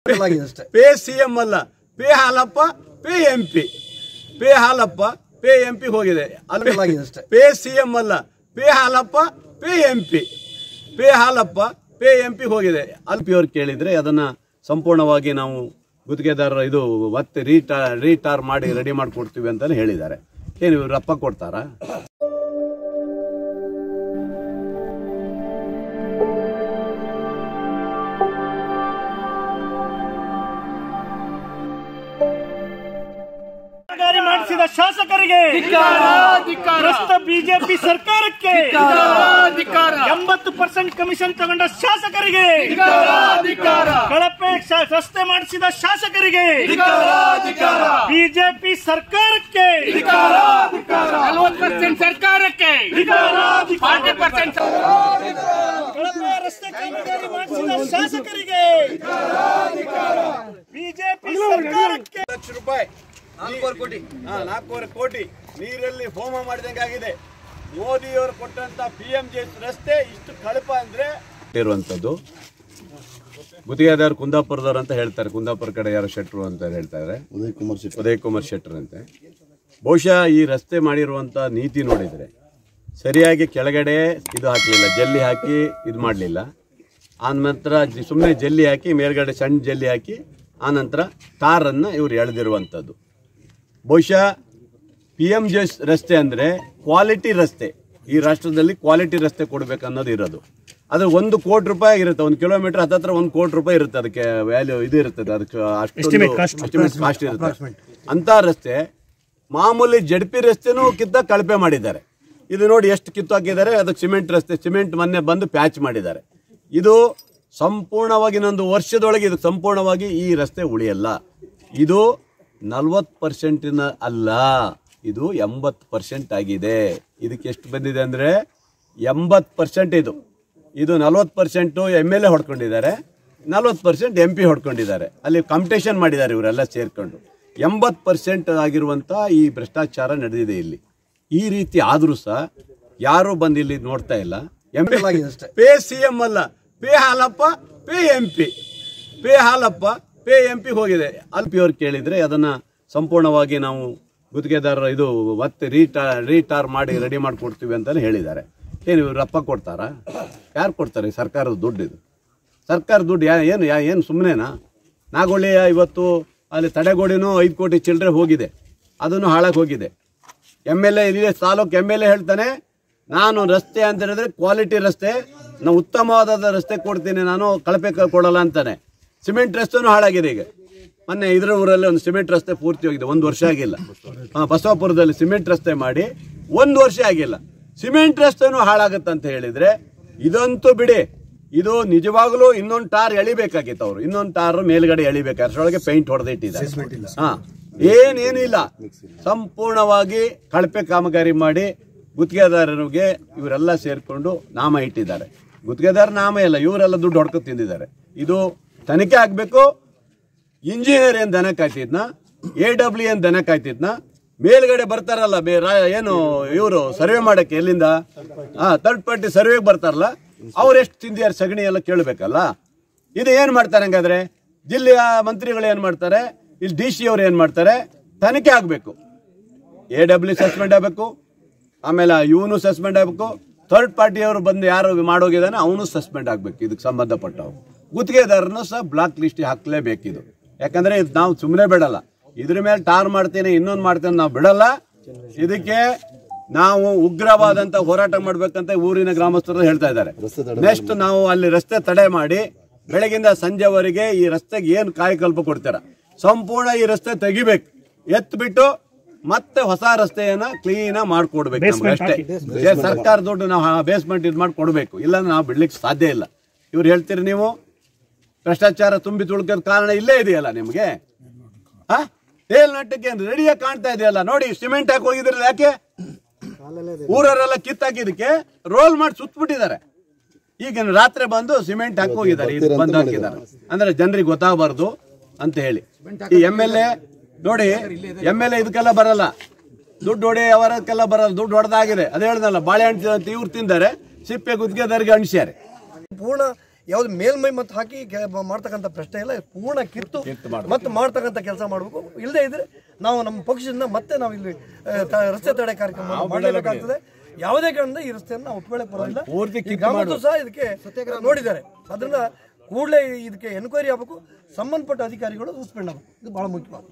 ಆಗಿದೆ ಅಷ್ಟೇ pay C M ಅಲ್ಲ pay Halappa pay M P pay Halappa pay M P ಹೋಗಿದೆ ಅಲ್ಲಿ ಆಗಿದೆ ಅಷ್ಟೇ ಪೇ ಸಿ ಎಂ ಅಲ್ಲ pay Halappa pay M P pay Halappa pay M P ಹೋಗಿದೆ ಅಲ್ಲಿ ಪಿ ಅವ್ರು ಕೇಳಿದ್ರೆ ಅದನ್ನ ಸಂಪೂರ್ಣವಾಗಿ ನಾವು ಗುತ್ತಿಗೆದಾರರ ಇದು ಮತ್ತೆ ರೀಟಾರ್ ರೀಟಾರ್ ಮಾಡಿ ರೆಡಿ ಮಾಡಿಕೊಡ್ತೀವಿ ಅಂತಾನೆ ಹೇಳಿದ್ದಾರೆ ಏನು ಇವ್ರು ರಪ್ಪ ಕೊಡ್ತಾರಾ ಕಾಮಗಾರಿ ಮಾಡಿಸಿದ ಶಾಸಕರಿಗೆ ಭ್ರಷ್ಟ ಬಿಜೆಪಿ ಸರ್ಕಾರಕ್ಕೆ ಎಂಬತ್ತು ಪರ್ಸೆಂಟ್ ಕಮಿಷನ್ ತಗೊಂಡ ಶಾಸಕರಿಗೆ ಕಳಪೆ ಶ- ರಸ್ತೆ ಮಾಡಿಸಿದ ಶಾಸಕರಿಗೆ ಬಿಜೆಪಿ ಸರ್ಕಾರಕ್ಕೆ ನಲವತ್ತು ಪರ್ಸೆಂಟ್ ಸರ್ಕಾರಕ್ಕೆ ಫಾರ್ಟಿ ಪರ್ಸೆಂಟ್ ಕಳಪೆ ರಸ್ತೆ ಕಾಮಗಾರಿ ಮಾಡಿಸಿದ ಶಾಸಕರಿಗೆ ಬಿಜೆಪಿ ಸರ್ಕಾರಕ್ಕೆ ಲಕ್ಷ ರೂಪಾಯಿ ನಾಲ್ಕೂವರೆ ಕೋಟಿ ಹಾ ನಾಲ್ಕೂವರೆ ಕೋಟಿ ನೀರಲ್ಲಿ ಹೋಮ ಮಾಡಿದಂಗೆ ಆಗಿದೆ ಮೋದಿಯವರು ಕೊಟ್ಟಂತ ಪಿ ಎಂ ಜೆ ರಸ್ತೆ ಇಷ್ಟು ಕಳಪ ಅಂದ್ರೆ ಇರುವಂತದ್ದು ಗುತ್ತಿಗೆದಾರ್ ಕುಂದಾಪುರದವ್ರು ಅಂತ ಹೇಳ್ತಾರೆ ಕುಂದಾಪುರ ಕಡೆ ಯಾರು ಶೆಟ್ರು ಅಂತ ಹೇಳ್ತಾರೆ ಉದಯ್ ಕುಮಾರ್ ಶೆಟ್ಟಿ ಉದಯ್ ಕುಮಾರ್ ಶೆಟ್ಟರ್ ಅಂತೆ ಬಹುಶಃ ಈ ರಸ್ತೆ ಮಾಡಿರುವಂತ ನೀತಿ ನೋಡಿದ್ರೆ ಸರಿಯಾಗಿ ಕೆಳಗಡೆ ಇದು ಹಾಕಲಿಲ್ಲ ಜಲ್ಲಿ ಹಾಕಿ ಇದು ಮಾಡಲಿಲ್ಲ ಆ ನಂತರ ಸುಮ್ಮನೆ ಜಲ್ಲಿ ಹಾಕಿ ಮೇಲ್ಗಡೆ ಸಣ್ಣ ಜಲ್ಲಿ ಹಾಕಿ ಆ ನಂತರ ಟಾರನ್ನು ಇವ್ರು ಎಳೆದಿರುವಂಥದ್ದು ಬಹುಶಃ ಪಿ ಎಂ ಜೆ ರಸ್ತೆ ಅಂದರೆ ಕ್ವಾಲಿಟಿ ರಸ್ತೆ ಈ ರಾಷ್ಟ್ರದಲ್ಲಿ ಕ್ವಾಲಿಟಿ ರಸ್ತೆ ಕೊಡ್ಬೇಕು ಅನ್ನೋದು ಇರೋದು ಅದು ಒಂದು ಕೋಟಿ ರೂಪಾಯಿ ಇರುತ್ತೆ ಒಂದು ಕಿಲೋಮೀಟರ್ ಹತ್ತತ್ರ ಒಂದು ಕೋಟಿ ರೂಪಾಯಿ ಇರುತ್ತೆ ಅದಕ್ಕೆ ವ್ಯಾಲ್ಯೂ ಇದು ಇರ್ತದೆ ಅದಕ್ಕೆ ಅಷ್ಟು ಕಾಸ್ಟ್ ಇರುತ್ತೆ ಅಂತ ರಸ್ತೆ ಮಾಮೂಲಿ ಜಡ್ಪಿ ರಸ್ತೆನೂ ಕಿತ್ತ ಕಳಪೆ ಮಾಡಿದ್ದಾರೆ ಇದು ನೋಡಿ ಎಷ್ಟು ಕಿತ್ತು ಹಾಕಿದ್ದಾರೆ ಅದಕ್ಕೆ ಸಿಮೆಂಟ್ ರಸ್ತೆ ಸಿಮೆಂಟ್ ಮೊನ್ನೆ ಬಂದು ಪ್ಯಾಚ್ ಮಾಡಿದ್ದಾರೆ ಇದು ಸಂಪೂರ್ಣವಾಗಿ ಇನ್ನೊಂದು ವರ್ಷದೊಳಗೆ ಇದು ಸಂಪೂರ್ಣವಾಗಿ ಈ ರಸ್ತೆ ಉಳಿಯಲ್ಲ ಇದು ನಲ್ವತ್ತು ಪರ್ಸೆಂಟಿನ ಅಲ್ಲ ಇದು ಎಂಬತ್ತು ಪರ್ಸೆಂಟ್ ಆಗಿದೆ ಇದಕ್ಕೆ ಎಷ್ಟು ಬಂದಿದೆ ಅಂದರೆ ಎಂಬತ್ತು ಪರ್ಸೆಂಟ್ ಇದು ಇದು ನಲ್ವತ್ತು ಪರ್ಸೆಂಟು ಎಮ್ ಎಲ್ ಎ ಹೊಡ್ಕೊಂಡಿದ್ದಾರೆ ನಲ್ವತ್ತು ಪರ್ಸೆಂಟ್ ಎಂ ಪಿ ಹೊಡ್ಕೊಂಡಿದ್ದಾರೆ ಅಲ್ಲಿ ಕಾಂಪಿಟೇಷನ್ ಮಾಡಿದ್ದಾರೆ ಇವರೆಲ್ಲ ಸೇರ್ಕೊಂಡು ಎಂಬತ್ತು ಪರ್ಸೆಂಟ್ ಆಗಿರುವಂಥ ಈ ಭ್ರಷ್ಟಾಚಾರ ನಡೆದಿದೆ ಇಲ್ಲಿ ಈ ರೀತಿ ಆದರೂ ಸಹ ಯಾರೂ ಬಂದು ಇಲ್ಲಿ ನೋಡ್ತಾ ಇಲ್ಲ ಎಂ ಪಿ ಆಗಿದೆ ಅಷ್ಟೇ ಪೇ ಸಿ ಎಂ ಅಲ್ಲ pay Halappa pay M P pay Halappa pay M P ಹೋಗಿದೆ ಅಲ್ಲಿ ಪಿ ಅವ್ರು ಕೇಳಿದ್ರೆ ಅದನ್ನ ಸಂಪೂರ್ಣವಾಗಿ ನಾವು ಗುತ್ತಿಗೆದಾರರ ಇದು ಮತ್ತೆ ರೀಟಾರ್ ರೀಟಾರ್ ಮಾಡಿ ರೆಡಿ ಮಾಡಿಕೊಡ್ತೀವಿ ಅಂತಾನೆ ಹೇಳಿದ್ದಾರೆ ಏನು ಇವ್ರು ರಪ್ಪ ಕೊಡ್ತಾರಾ ಯಾರು ಕೊಡ್ತಾರೆ ಸರ್ಕಾರದ ದುಡ್ಡು ಇದು ಸರ್ಕಾರ ದುಡ್ಡು ಯಾ ಏನು ಯಾ ಏನು ಸುಮ್ಮನೆನಾ ನಾಗೊಳ್ಳಿಯ ಇವತ್ತು ಅಲ್ಲಿ ತಡೆಗೋಡಿನೂ ಐದು ಕೋಟಿ ಚಿಲ್ಲರೆ ಹೋಗಿದೆ ಅದನ್ನು ಹಾಳಾಗಿ ಹೋಗಿದೆ ಎಮ್ ಎಲ್ ಎ ಇಲ್ಲಿ ತಾಲೂಕು ಎಮ್ ಎಲ್ ಎ ಹೇಳ್ತಾನೆ ನಾನು ರಸ್ತೆ ಅಂತ ಹೇಳಿದ್ರೆ ಕ್ವಾಲಿಟಿ ರಸ್ತೆ ನಾನು ಉತ್ತಮವಾದ ರಸ್ತೆ ಕೊಡ್ತೀನಿ ನಾನು ಕಳಪೆ ಕ- ಕೊಡಲ್ಲ ಅಂತಾನೆ ಸಿಮೆಂಟ್ ರಸ್ತೆನೂ ಹಾಳಾಗಿದೆ ಈಗ ಮೊನ್ನೆ ಇದ್ರ ಊರಲ್ಲಿ ಒಂದು ಸಿಮೆಂಟ್ ರಸ್ತೆ ಪೂರ್ತಿ ಹೋಗಿದೆ ಒಂದು ವರ್ಷ ಆಗಿಲ್ಲ ಹಾ, ಬಸವಾಪುರದಲ್ಲಿ ಸಿಮೆಂಟ್ ರಸ್ತೆ ಮಾಡಿ ಒಂದು ವರ್ಷ ಆಗಿಲ್ಲ ಸಿಮೆಂಟ್ ರಸ್ತೆನೂ ಹಾಳಾಗತ್ತಂತ ಹೇಳಿದ್ರೆ ಇದಂತೂ ಬಿಡಿ ಇದು ನಿಜವಾಗ್ಲೂ ಇನ್ನೊಂದು ಟಾರ್ ಎಳಿಬೇಕಾಗಿತ್ತು ಅವರು ಇನ್ನೊಂದು ಟಾರ್ ಮೇಲ್ಗಡೆ ಎಳಿಬೇಕು ಅಷ್ಟರೊಳಗೆ ಪೇಂಟ್ ಹೊಡೆದಿಟ್ಟಿದ್ದಾರೆ ಹಾ ಏನೇನು ಇಲ್ಲ ಸಂಪೂರ್ಣವಾಗಿ ಕಳಪೆ ಕಾಮಗಾರಿ ಮಾಡಿ ಗುತ್ತಿಗೆದಾರರಿಗೆ ಇವರೆಲ್ಲ ಸೇರ್ಕೊಂಡು ನಾಮ ಇಟ್ಟಿದ್ದಾರೆ ಗುತ್ತಿಗೆದಾರ ನಾಮ ಇಲ್ಲ ಇವರೆಲ್ಲ ದುಡ್ಡು ಹೊಡ್ಕೊಂಡು ತಿಂದಿದ್ದಾರೆ ಇದು ತನಿಖೆ ಆಗ್ಬೇಕು ಇಂಜಿನಿಯರ್ ಏನ್ ದನ ಕಾಯ್ತಿದ್ನ ಎ ಡಬ್ಲ್ಯೂ ಏನ್ ದನ ಕಾಯ್ತಿದ್ನ ಮೇಲ್ಗಡೆ ಬರ್ತಾರಲ್ಲ ಬೇ ರಾ- ಏನು ಇವರು ಸರ್ವೆ ಮಾಡಕ್ಕೆ ಎಲ್ಲಿಂದ ಹಾ ಥರ್ಡ್ ಪಾರ್ಟಿ ಸರ್ವೆಗೆ ಬರ್ತಾರಲ್ಲ ಅವ್ರು ಎಷ್ಟು ತಿಂದಿಯಾರ ಸಗಣಿ ಎಲ್ಲ ಕೇಳಬೇಕಲ್ಲ ಇದು ಏನ್ ಮಾಡ್ತಾರೆ ಹಂಗಾದ್ರೆ ಜಿಲ್ಲೆಯ ಮಂತ್ರಿಗಳು ಏನ್ ಮಾಡ್ತಾರೆ ಇಲ್ಲಿ ಡಿ ಸಿ ಅವ್ರು ಏನ್ ಮಾಡ್ತಾರೆ ತನಿಖೆ ಆಗ್ಬೇಕು ಎ ಡಬ್ಲ್ಯೂ ಸಸ್ಪೆಂಡ್ ಆಗಬೇಕು ಆಮೇಲೆ ಇವನು ಸಸ್ಪೆಂಡ್ ಆಗಬೇಕು ಥರ್ಡ್ ಪಾರ್ಟಿಯವರು ಬಂದು ಯಾರು ಮಾಡೋಗಿದ್ದಾನೆ ಅವನು ಸಸ್ಪೆಂಡ್ ಆಗಬೇಕು ಇದಕ್ಕೆ ಸಂಬಂಧಪಟ್ಟವು ಗುತ್ತಿಗೆದಾರನು ಸಹ ಬ್ಲಾಕ್ ಲಿಸ್ಟ್ ಹಾಕ್ಲೇಬೇಕಿದು ಯಾಕಂದ್ರೆ ಇದು ನಾವು ಸುಮ್ಮನೆ ಬಿಡಲ್ಲ ಇದ್ರ ಮೇಲೆ ಟಾರ್ ಮಾಡ್ತೀನಿ ಇನ್ನೊಂದು ಮಾಡ್ತೀನಿ ನಾವು ಬಿಡಲ್ಲ ಇದಕ್ಕೆ ನಾವು ಉಗ್ರವಾದಂತ ಹೋರಾಟ ಮಾಡ್ಬೇಕಂತ ಊರಿನ ಗ್ರಾಮಸ್ಥರು ಹೇಳ್ತಾ ಇದ್ದಾರೆ ನೆಕ್ಸ್ಟ್ ನಾವು ಅಲ್ಲಿ ರಸ್ತೆ ತಡೆ ಮಾಡಿ ಬೆಳಗಿಂದ ಸಂಜೆವರೆಗೆ ಈ ರಸ್ತೆಗೆ ಏನು ಕಾಯಕಲ್ಪ ಕೊಡ್ತೀರ ಸಂಪೂರ್ಣ ಈ ರಸ್ತೆ ತೆಗಿಬೇಕು ಎತ್ ಬಿಟ್ಟು ಮತ್ತೆ ಹೊಸ ರಸ್ತೆಯನ್ನ ಕ್ಲೀನ್ ಮಾಡ್ಕೊಡ್ಬೇಕು ನಮ್ಗೆ ಅಷ್ಟೇ ಏ, ಸರ್ಕಾರ ದುಡ್ಡು ನಾವು ಬೇಸ್ಮೆಂಟ್ ಇದು ಮಾಡಿ ಕೊಡ್ಬೇಕು ಇಲ್ಲ ನಾವು ಬಿಡ್ಲಿಕ್ಕೆ ಸಾಧ್ಯ ಇಲ್ಲ ಇವ್ರು ಹೇಳ್ತೀರಿ ನೀವು ಭ್ರಷ್ಟಾಚಾರ ತುಂಬಿ ತುಳ್ಕೋದ್ ಕಾರಣ ಇಲ್ಲೇ ಇದೆಯಲ್ಲ ನಿಮ್ಗೆ ಹಾ ತೇಲ್ ನಟ್ಟಕ್ಕೆ ರೆಡಿಯಾಗಿ ಕಾಣ್ತಾ ಇದೆಯಲ್ಲ ನೋಡಿ ಸಿಮೆಂಟ್ ಹಾಕಿ ಹೋಗಿದ್ರಲ್ಲ ಯಾಕೆ ಊರವರೆಲ್ಲ ಕಿತ್ತಾಕಿದಕ್ಕೆ ರೋಲ್ ಮಾಡಿ ಸುತ್ತಬಿಟ್ಟಿದ್ದಾರೆ ಈಗ ರಾತ್ರಿ ಬಂದು ಸಿಮೆಂಟ್ ಹಾಕಿ ಹೋಗಿದ್ದಾರೆ ಇದು ಬಂದ್ ಹಾಕಿದ್ದಾರೆ ಅಂದ್ರೆ ಜನರಿಗೆ ಗೊತ್ತಾಗಬಾರ್ದು ಅಂತ ಹೇಳಿ ಈ ಎಮ್ ಎಲ್ ಎ ನೋಡಿ ಎಮ್ ಎಲ್ ಎ ಇದಕ್ಕೆಲ್ಲ ಬರಲ್ಲ ದುಡ್ಡು ಹೊಡೆ ಅವರಕ್ಕೆಲ್ಲ ಬರಲ್ಲ ದುಡ್ಡು ಹೊಡೆದಾಗಿದೆ ಅದೇ ಹೇಳ್ದಲ್ಲ ಬಾಳೆಹಣ್ಣು ಇವ್ರು ತಿಂದರೆ ಸಿಪ್ಪೆ ಗುದ್ಗೆದಾರಿಗೆ ಅಣಿಸ್ಯಾರೆ ಪೂರ್ಣ ಯಾವ್ದು ಮೇಲ್ಮೈ ಮತ್ತು ಹಾಕಿ ಕೆ- ಮ- ಮಾಡ್ತಕ್ಕಂಥ ಪ್ರಶ್ನೆ ಇಲ್ಲ ಪೂರ್ಣ ಕಿತ್ತು ಮತ್ತೆ ಮಾಡ್ತಕ್ಕಂಥ ಕೆಲಸ ಮಾಡಬೇಕು ಇಲ್ಲದೆ ಇದ್ರೆ ನಾವು ನಮ್ಮ ಪಕ್ಷದಿಂದ ಮತ್ತೆ ನಾವು ಇಲ್ಲಿ ಆ, ತ- ರಸ್ತೆ ತಡೆ ಕಾರ್ಯಕ್ರಮ ಮಾಡಲೇಬೇಕಾಗ್ತದೆ ಯಾವುದೇ ಕಾರಣದಿಂದ ಈ ರಸ್ತೆಯನ್ನು ನಾವು ಒಪ್ಕೊಳ್ಳಕ್ಕೆ ಬರೋದಿಲ್ಲ ಪೂರ್ತಿ ಈ ಗ್ರಾಮಸ್ಥರು ಸಹ ಇದಕ್ಕೆ ನೋಡಿದ್ದಾರೆ ಅದರಿಂದ ಕೂಡಲೇ ಇದಕ್ಕೆ ಎನ್ಕ್ವೈರಿ ಆಗಬೇಕು ಸಂಬಂಧಪಟ್ಟ ಅಧಿಕಾರಿಗಳು ಸಸ್ಪೆಂಡ್ ಆಗಬೇಕು ಇದು ಬಹಳ ಮುಖ್ಯವಾದ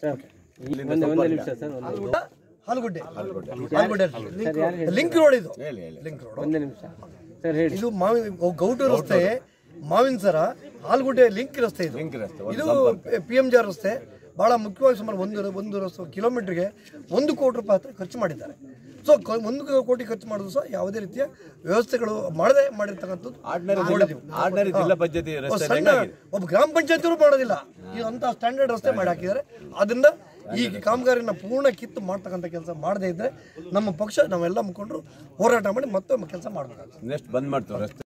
ಹಾಲುಗುಡ್ಡೆ ಹಾಲುಗುಡ್ಡೆ ಲಿಂಕ್ ರೋಡ್ ಇದು ಲಿಂಕ್ ರೋಡ್ ಇದು ಮಾವಿನ ಗೌಟು ರಸ್ತೆ ಮಾವಿನ ಸರ ಆಲ್ಗುಡ್ಡೆ ಲಿಂಕ್ ರಸ್ತೆ ಇದು ಇದು ಪಿ ಎಂ ಜಿ ಆರ್ ರಸ್ತೆ ಬಹಳ ಮುಖ್ಯವಾಗಿ ಸುಮಾರು ಒಂದು ಒಂದು ರಸ್ತೆ ಕಿಲೋಮೀಟರ್ಗೆ ಒಂದು ಕೋಟಿ ರೂಪಾಯಿ ಹತ್ರ ಖರ್ಚು ಮಾಡಿದ್ದಾರೆ ಸೊ ಒಂದು ಕೋಟಿ ಖರ್ಚು ಮಾಡೋದು ಸಹ ಯಾವುದೇ ರೀತಿಯ ವ್ಯವಸ್ಥೆಗಳು ಮಾಡದೆ ಮಾಡಿರ್ತಕ್ಕಂಥದ್ದು ನೋಡಿದ್ದೀವಿ. ಆರ್ಡಿನರಿ ಜಿಲ್ಲಾ ಪಂಚಾಯತಿ ಒಬ್ಬ ರಸ್ತೆ ಸಣ್ಣ ಒಬ್ಬ ಗ್ರಾಮ ಪಂಚಾಯತಿಯವರು ಮಾಡೋದಿಲ್ಲ ಈ ಅಂತ ಸ್ಟ್ಯಾಂಡರ್ಡ್ ರಸ್ತೆ ಮಾಡಿ ಹಾಕಿದ್ದಾರೆ ಅದರಿಂದ ಈ ಕಾಮಗಾರಿನ ಪೂರ್ಣ ಕಿತ್ತು ಮಾಡ್ತಕ್ಕಂಥ ಕೆಲಸ ಮಾಡದೇ ಇದ್ರೆ ನಮ್ಮ ಪಕ್ಷ ನಾವೆಲ್ಲ ಮುಖಂಡರು ಹೋರಾಟ ಮಾಡಿ ಮತ್ತೊಮ್ಮೆ ಕೆಲಸ ಮಾಡಬೇಕಾಗ್ತದೆ ನೆಕ್ಸ್ಟ್ ಬಂದ್ ಮಾಡ್ತೀವಿ ರಸ್ತೆ